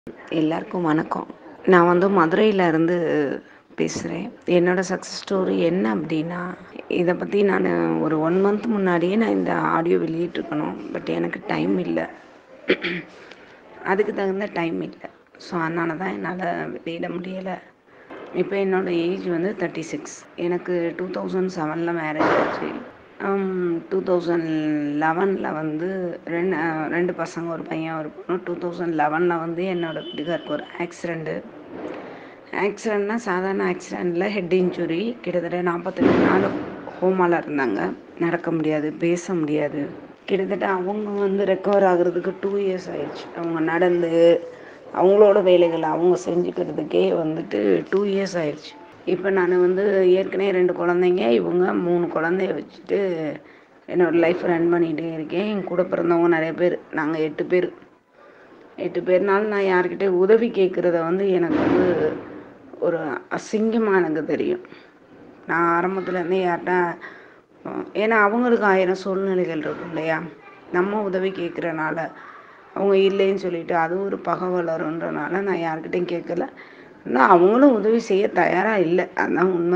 எல்லாருக்கும் வணக்கம் நான் வந்து மதுரையில இருந்து பேசுகிறேன் என்னோடய சக்ஸஸ் ஸ்டோரி என்ன அப்படின்னா இதை பற்றி நான் ஒரு ஒன் மந்த் முன்னாடியே நான் இந்த ஆடியோ வெளியிட்டிருக்கணும் பட் எனக்கு டைம் இல்லை அதுக்கு தகுந்த டைம் இல்லை ஸோ அதனால தான் என்னால் வெளியிட முடியலை இப்போ என்னோடய ஏஜ் வந்து தேர்ட்டி சிக்ஸ் எனக்கு டூ தௌசண்ட் செவனில் மேரேஜ் ஆச்சு டூ தௌசண்ட் லெவனில் வந்து ரெண்டு ரெண்டு பசங்க ஒரு பையன் ஒரு பொண்ணு டூ தௌசண்ட் லெவனில் வந்து என்னோடய வீட்டுக்காருக்கு ஒரு ஆக்சிடெண்ட்டு ஆக்சிடெண்ட்னா சாதாரண ஆக்சிடெண்ட்டில் ஹெட் இன்ஜுரி கிட்டத்தட்ட நாற்பத்தெட்டு நாள் ஹோமாவில் இருந்தாங்க நடக்க முடியாது பேச முடியாது கிட்டத்தட்ட அவங்க வந்து ரெக்கவர் ஆகுறதுக்கு டூ இயர்ஸ் ஆயிடுச்சு அவங்க நடந்து அவங்களோட வேலைகளை அவங்க செஞ்சுக்கிறதுக்கே வந்துட்டு டூ இயர்ஸ் ஆயிடுச்சு இப்போ நான் வந்து ஏற்கனவே ரெண்டு குழந்தைங்க இவங்க மூணு குழந்தைய வச்சுட்டு என்னோடய லைஃப் ரன் பண்ணிகிட்டே இருக்கேன் என் கூட பிறந்தவங்க நிறைய பேர் நாங்கள் எட்டு பேர் எட்டு பேர்னாலும் நான் யார்கிட்ட உதவி கேட்குறத வந்து எனக்கு வந்து ஒரு அசிங்கமாக எனக்கு தெரியும் நான் ஆரம்பத்துலேருந்தே யார்கிட்ட ஏன்னா அவங்களுக்கு ஆயிரம் சூழ்நிலைகள் இருக்கும் இல்லையா நம்ம உதவி கேட்குறனால அவங்க இல்லைன்னு சொல்லிட்டு அது ஒரு பகை வளருன்றனால நான் யார்கிட்டையும் கேட்கல ஆனால் அவங்களும் உதவி செய்ய தயாராக இல்லை அதுதான் உண்மை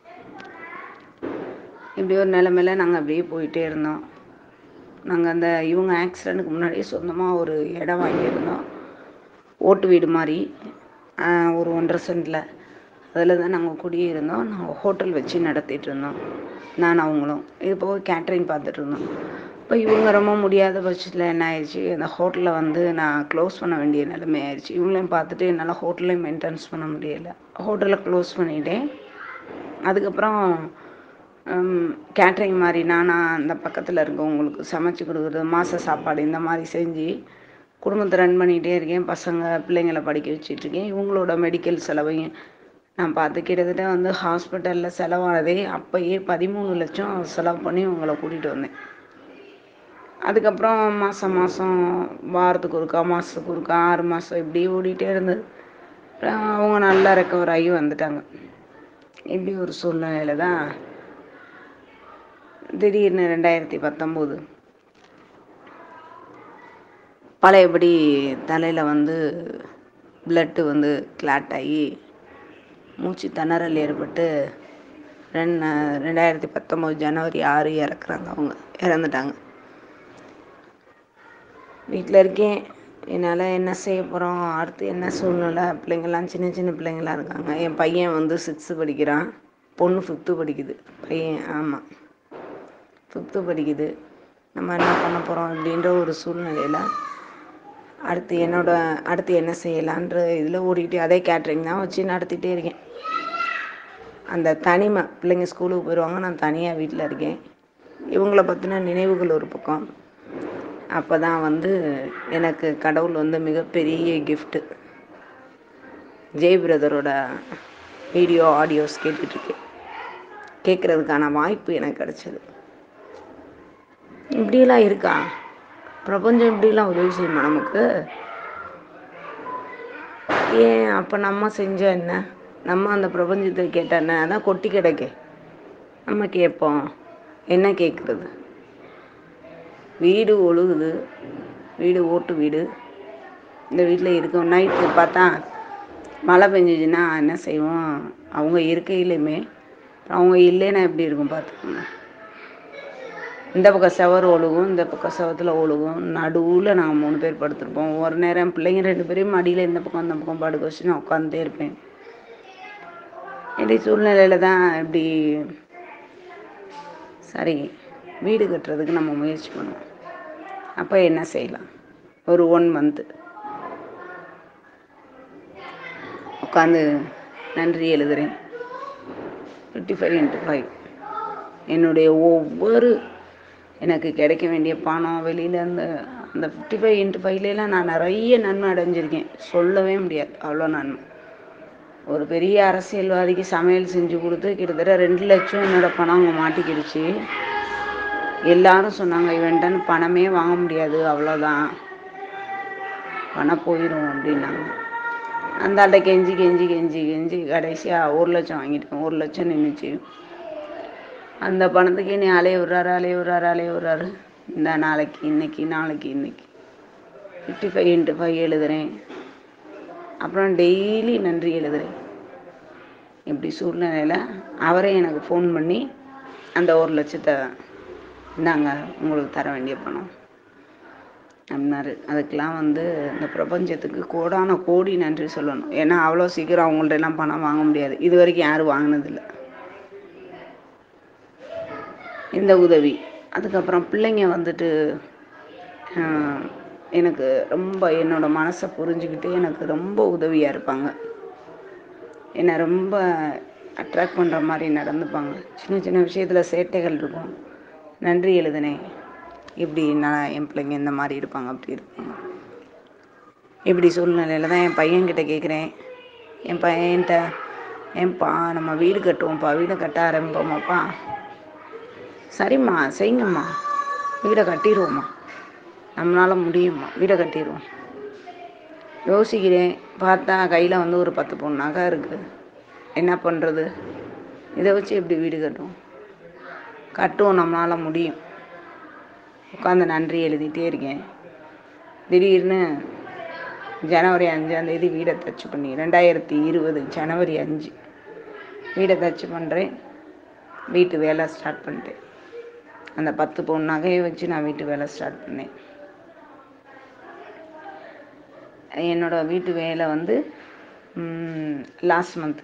இப்படி ஒரு நிலமையில நாங்கள் அப்படியே போயிட்டே இருந்தோம் நாங்கள் அந்த இவங்க ஆக்சிடெண்ட்டுக்கு முன்னாடியே சொந்தமாக ஒரு இடம் வாங்கியிருந்தோம் ஓட்டு வீடு மாதிரி ஒரு ஒன்றரை சென்டில் அதில் தான் நாங்கள் குடியிருந்தோம் நாங்கள் ஹோட்டல் வச்சு நடத்திட்டு இருந்தோம் நான் அவங்களும் இது போக கேட்ரிங் பார்த்துட்டு இருந்தோம் இப்போ இவங்க ரொம்ப முடியாத பட்சத்தில் என்ன ஆயிடுச்சு அந்த ஹோட்டலில் வந்து நான் க்ளோஸ் பண்ண வேண்டிய நிலைமை ஆயிடுச்சு இவங்களையும் பார்த்துட்டு என்னால் ஹோட்டலையும் மெயின்டெனன்ஸ் பண்ண முடியலை ஹோட்டலை க்ளோஸ் பண்ணிட்டேன் அதுக்கப்புறம் கேட்ரிங் மாதிரி நானாக அந்த பக்கத்தில் இருக்கவங்களுக்கு சமைச்சு கொடுக்குறது மாத சாப்பாடு இந்த மாதிரி செஞ்சு குடும்பத்தை ரன் பண்ணிகிட்டே இருக்கேன் பசங்க பிள்ளைங்களை படிக்க வச்சிட்ருக்கேன் இவங்களோட மெடிக்கல் செலவையும் நான் பார்த்து கிட்டத்தட்ட வந்து ஹாஸ்பிட்டலில் செலவானதே அப்போயே பதிமூணு லட்சம் செலவு பண்ணி உங்களை கூட்டிகிட்டு வந்தேன் அதுக்கப்புறம் மாதம் மாதம் வாரத்துக்கு ஒருக்கா மாதத்துக்கு ஒருக்கா ஆறு மாதம் இப்படி ஓடிட்டே இருந்தது அப்புறம் அவங்க நல்லா ரெக்கவர் ஆகி வந்துட்டாங்க இப்படி ஒரு சூழ்நிலையில தான் திடீர்னு ரெண்டாயிரத்தி பத்தொம்போது பழையபடி தலையில் வந்து பிளட்டு வந்து கிளாட் ஆகி மூச்சு திணறல் ஏற்பட்டு ரெண்டு ரெண்டாயிரத்தி பத்தொம்போது ஜனவரி ஆறு இறக்குறாங்க அவங்க இறந்துட்டாங்க வீட்டில் இருக்கேன் என்னால் என்ன செய்ய போகிறோம் அடுத்து என்ன சூழ்நிலை பிள்ளைங்கள்லாம் சின்ன சின்ன பிள்ளைங்களாம் இருக்காங்க என் பையன் வந்து சிக்ஸ்த்து படிக்கிறான் பொண்ணு ஃபிஃப்த்து படிக்குது பையன் ஆமாம் ஃபிஃப்த்து படிக்குது நம்ம என்ன பண்ண போகிறோம் அப்படின்ற ஒரு சூழ்நிலையில் அடுத்து என்னோட அடுத்து என்ன செய்யலான்ற இதில் ஓடிக்கிட்டு அதே கேட்ரிங் தான் வச்சு நடத்திட்டே இருக்கேன் அந்த தனிமை பிள்ளைங்க ஸ்கூலுக்கு போயிடுவாங்க நான் தனியாக வீட்டில் இருக்கேன் இவங்கள பற்றின நினைவுகள் ஒரு பக்கம் அப்போ தான் வந்து எனக்கு கடவுள் வந்து மிகப்பெரிய கிஃப்ட்டு ஜெய் பிரதரோட வீடியோ ஆடியோஸ் கேட்டுட்ருக்கேன் கேட்குறதுக்கான வாய்ப்பு எனக்கு கிடச்சிது இப்படியெல்லாம் இருக்கா பிரபஞ்சம் இப்படிலாம் உதவி செய்யுமா நமக்கு ஏன் அப்போ நம்ம செஞ்ச என்ன நம்ம அந்த பிரபஞ்சத்தை கேட்ட என்ன அதான் கொட்டி கிடக்கே நம்ம கேட்போம் என்ன கேட்குறது வீடு ஒழுகுது வீடு ஓட்டு வீடு இந்த வீட்டில் இருக்கோம் நைட்டு பார்த்தா மழை பெஞ்சிச்சுன்னா என்ன செய்வோம் அவங்க இருக்கையிலையுமே அவங்க இல்லைன்னா எப்படி இருக்கும் பார்த்துக்கோங்க இந்த பக்கம் செவர் ஒழுகும் இந்த பக்கம் செவத்தில் ஒழுகும் நடுவில் நாங்கள் மூணு பேர் படுத்துருப்போம் ஒரு நேரம் பிள்ளைங்க ரெண்டு பேரையும் மடியில் இந்த பக்கம் அந்த பக்கம் படுக்க வச்சு நான் உட்காந்துட்டே இருப்பேன் இப்படி சூழ்நிலையில் தான் இப்படி சரி வீடு கட்டுறதுக்கு நம்ம முயற்சி பண்ணுவோம் அப்போ என்ன செய்யலாம் ஒரு ஒன் மந்த்து உட்காந்து நன்றி எழுதுகிறேன் ஃபிஃப்டி ஃபைவ் இன்ட்டு ஃபைவ் என்னுடைய ஒவ்வொரு எனக்கு கிடைக்க வேண்டிய பணம் வெளியில் அந்த அந்த ஃபிஃப்டி ஃபைவ் இன்ட்டு ஃபைவ்லாம் நான் நிறைய நன்மை அடைஞ்சிருக்கேன் சொல்லவே முடியாது அவ்வளோ நன்மை ஒரு பெரிய அரசியல்வாதிக்கு சமையல் செஞ்சு கொடுத்து கிட்டத்தட்ட ரெண்டு லட்சம் என்னோடய பணம் அவங்க மாட்டிக்கிடுச்சு எல்லாரும் சொன்னாங்க இவன்ட்டு பணமே வாங்க முடியாது அவ்வளோதான் பணம் போயிடும் அப்படின்னாங்க அந்த ஆள்கிட்ட கெஞ்சி கெஞ்சி கெஞ்சி கெஞ்சி கடைசியாக ஒரு லட்சம் வாங்கிட்டேன் ஒரு லட்சம் நின்றுச்சு அந்த பணத்துக்கு நீ அலைய விட்றாரு அலைய விட்றாரு அலைய விட்றாரு இந்த நாளைக்கு இன்னைக்கு நாளைக்கு இன்னைக்கு ஃபிஃப்டி ஃபைவ் இன்ட்டு ஃபைவ் எழுதுகிறேன் அப்புறம் டெய்லி நன்றி எழுதுறேன் இப்படி சூழ்நிலையில் அவரே எனக்கு ஃபோன் பண்ணி அந்த ஒரு லட்சத்தை இந்தாங்க உங்களுக்கு தர வேண்டிய பணம் அப்படின்னாரு அதுக்கெலாம் வந்து இந்த பிரபஞ்சத்துக்கு கோடான கோடி நன்றி சொல்லணும் ஏன்னா அவ்வளோ சீக்கிரம் அவங்கள்ட்ட எல்லாம் பணம் வாங்க முடியாது இது வரைக்கும் யாரும் வாங்கினதில்லை இந்த உதவி அதுக்கப்புறம் பிள்ளைங்க வந்துட்டு ஆஹ், எனக்கு ரொம்ப என்னோட மனசை புரிஞ்சுக்கிட்டு எனக்கு ரொம்ப உதவியாக இருப்பாங்க என்னை ரொம்ப அட்ராக்ட் பண்ணுற மாதிரி நடந்துப்பாங்க சின்ன சின்ன விஷயத்தில் சேட்டைகள் இருக்கும் நன்றி எழுதுனேன் இப்படி நான் என் பிள்ளைங்க இந்த மாதிரி இருப்பாங்க அப்படி இருப்பாங்க இப்படி சூழ்நிலையில் தான் என் பையன்கிட்ட கேட்குறேன் என் பையன்கிட்ட ஏன்பா நம்ம வீடு கட்டுவோம்ப்பா வீடை கட்ட ஆரம்பிப்போமாப்பா சரிம்மா செய்யுங்கம்மா வீடை கட்டிடுவோம்மா நம்மளால் முடியும்மா வீடை கட்டிடுவோம் யோசிக்கிறேன் பார்த்தா கையில் வந்து ஒரு பத்து பவுன் நகை இருக்குது என்ன பண்ணுறது இதை வச்சு எப்படி வீடு கட்டுவோம் கட்டுவோம் நம்மளால் முடியும் உட்காந்து நன்றி எழுதிட்டே இருக்கேன் திடீர்னு ஜனவரி அஞ்சாந்தேதி வீடை தச்சு பண்ணி ரெண்டாயிரத்தி இருபது ஜனவரி அஞ்சு வீடை தச்சு பண்ணுறேன் வீட்டு வேலை ஸ்டார்ட் பண்ணிட்டேன் அந்த பத்து பவுன் நகையை வச்சு நான் வீட்டு வேலை ஸ்டார்ட் பண்ணேன் என்னோட வீட்டு வேலை வந்து லாஸ்ட் மந்த்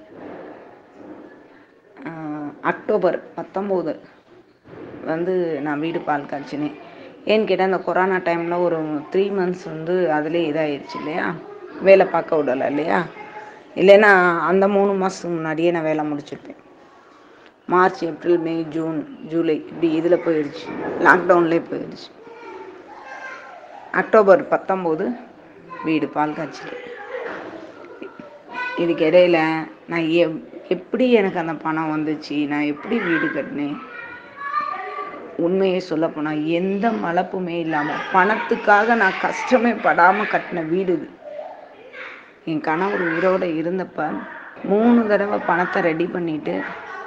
அக்டோபர் பத்தொம்போது வந்து நான் வீடு பால் காய்ச்சினேன் ஏன்னு கேட்டால் அந்த கொரோனா டைமில் ஒரு த்ரீ மந்த்ஸ் வந்து அதிலே இதாகிடுச்சு இல்லையா வேலை பார்க்க விடலை இல்லையா இல்லைன்னா அந்த மூணு மாதத்துக்கு முன்னாடியே நான் வேலை முடிச்சிருப்பேன் March April May June July இப்படி இதில் போயிடுச்சு லாக்டவுன்லேயே போயிடுச்சு அக்டோபர் பத்தொம்போது வீடு பால் காய்ச்சல் இதுக்கு இடையில நான் எப் எப்படி எனக்கு அந்த பணம் வந்துச்சு நான் எப்படி வீடு கட்டினேன் உண்மையை சொல்லப்போனால் எந்த மலப்புமே இல்லாமல் பணத்துக்காக நான் கஷ்டமே படாமல் கட்டின வீடு இது என் கணவர் உயிரோடு இருந்தப்ப மூணு தடவை பணத்தை ரெடி பண்ணிட்டு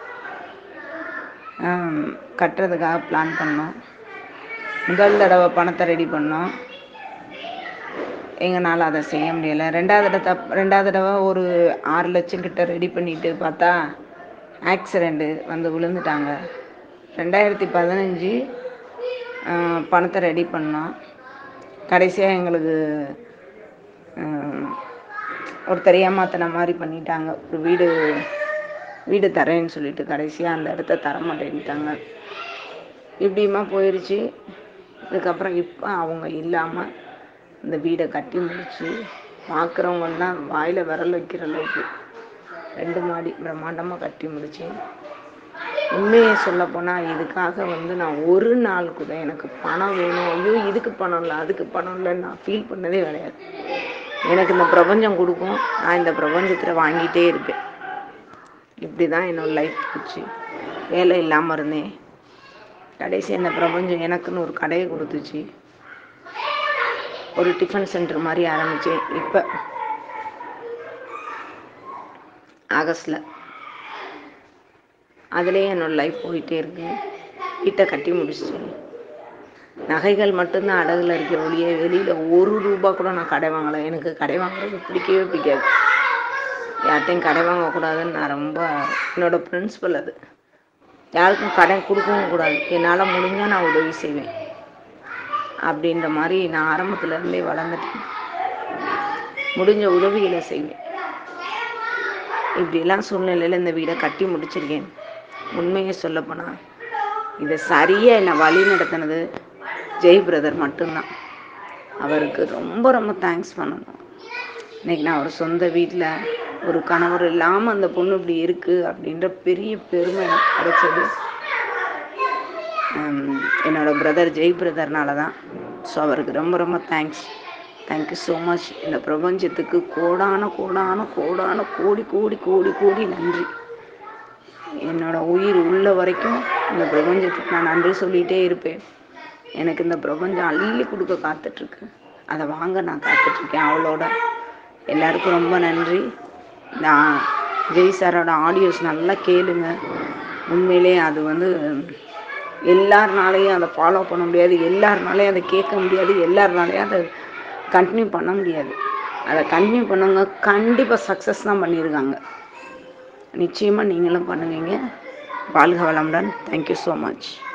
ஆம், கட்டுறதுக்காக பிளான் பண்ணோம் முதல் தடவை பணத்தை ரெடி பண்ணோம் எங்களால் அதை செய்ய முடியலை ரெண்டாவது தடவை ரெண்டாவது தடவை ஒரு ஆறு லட்சம் கிட்ட ரெடி பண்ணிட்டு பார்த்தா ஆக்சிடெண்ட்டு வந்து விழுந்துட்டாங்க ரெண்டாயிரத்தி பதினஞ்சு பணத்தை ரெடி பண்ணோம் கடைசியாக எங்களுக்கு ஆம், ஒருத்தர் ஏமாத்தின மாதிரி பண்ணிட்டாங்க ஒரு வீடு வீடு தரேன்னு சொல்லிட்டு கடைசியாக அந்த இடத்த தர மாட்டேன்ட்டாங்க இப்படியுமா போயிடுச்சு இதுக்கப்புறம் இப்போ அவங்க இல்லாமல் இந்த வீடை கட்டி முடிச்சு பார்க்குறவங்கெல்லாம் வாயில் விரல் வைக்கிற அளவுக்கு ரெண்டு மாடி பிரம்மாண்டமாக கட்டி முடிச்சேன் உண்மையை சொல்லப்போனால் இதுக்காக வந்து நான் ஒரு நாள் கூட எனக்கு பணம் வேணும் ஐயோ இதுக்கு பணம் இல்லை அதுக்கு பணம் இல்லைன்னு நான் ஃபீல் பண்ணதே கிடையாது எனக்கு இந்த பிரபஞ்சம் கொடுக்கும் நான் இந்த பிரபஞ்சத்தில் வாங்கிட்டே இருப்பேன் இப்படி தான் என்னோட லைஃப் போச்சு வேலை இல்லாமல் இருந்தேன் கடைசி இந்த பிரபஞ்சம் எனக்குன்னு ஒரு கடையை கொடுத்துச்சு ஒரு டிஃபன் சென்டர் மாதிரி ஆரம்பித்தேன் இப்போ ஆகஸ்டில் அதுலேயே என்னோட லைஃப் போயிட்டே இருக்கு வீட்டை கட்டி முடிச்சிட்டேன் நகைகள் மட்டும்தான் அடகுல இருக்க ஒழிய வெளியில் ஒரு ரூபா கூட நான் கடை வாங்கலை எனக்கு கடை வாங்குறது பிடிக்கவே பிடிக்காது யார்கிட்டையும் கடை வாங்கக்கூடாதுன்னு நான் ரொம்ப என்னோட பிரின்சிபல் அது யாருக்கும் கடன் கொடுக்கவும் கூடாது என்னால் முடிஞ்சால் நான் உதவி செய்வேன் அப்படின்ற மாதிரி நான் ஆரம்பத்துல இருந்தே வளர்ந்துட்டேன் முடிஞ்ச உதவிகளை செய்வேன் இப்படிலாம் சூழ்நிலையில் இந்த வீடை கட்டி முடிச்சிருக்கேன் உண்மையை சொல்லப்போனால் இதை சரியாக என்னை வழி நடத்தினது ஜெய் பிரதர் மட்டும்தான் அவருக்கு ரொம்ப ரொம்ப தேங்க்ஸ் பண்ணணும் இன்னைக்கு நான் ஒரு சொந்த வீட்டில் ஒரு கணவர் இல்லாமல் அந்த பொண்ணு இப்படி இருக்குது அப்படின்ற பெரிய பெருமை எனக்கு கிடைச்சது ஹம், என்னோட பிரதர் ஜெய் பிரதர்னால தான் ஸோ அவருக்கு ரொம்ப ரொம்ப தேங்க்ஸ் தேங்க்யூ ஸோ மச் இந்த பிரபஞ்சத்துக்கு கோடான கோடான கோடான கோடி கோடி கோடி கோடி நன்றி என்னோட உயிர் உள்ள வரைக்கும் இந்த பிரபஞ்சத்துக்கு நான் நன்றி சொல்லிகிட்டே இருப்பேன் எனக்கு இந்த பிரபஞ்சம் அள்ளி கொடுக்க காத்துட்ருக்கு அதை வாங்க நான் காத்துட்ருக்கேன் அவளோட எல்லாருக்கும் ரொம்ப நன்றி நான் ஜெய் சாரோட ஆடியோஸ் நல்லா கேளுங்க உண்மையிலே அது வந்து எல்லாருனாலையும் அதை ஃபாலோ பண்ண முடியாது எல்லாருனாலையும் அதை கேட்க முடியாது எல்லாருனாலையும் அதை கண்டினியூ பண்ண முடியாது அதை கன்டினியூ பண்ணுங்க கண்டிப்பாக சக்ஸஸ் தான் பண்ணியிருக்காங்க நிச்சயமாக நீங்களும் பண்ணுவீங்க வாழ்க வளமுடன் தேங்க்யூ ஸோ மச்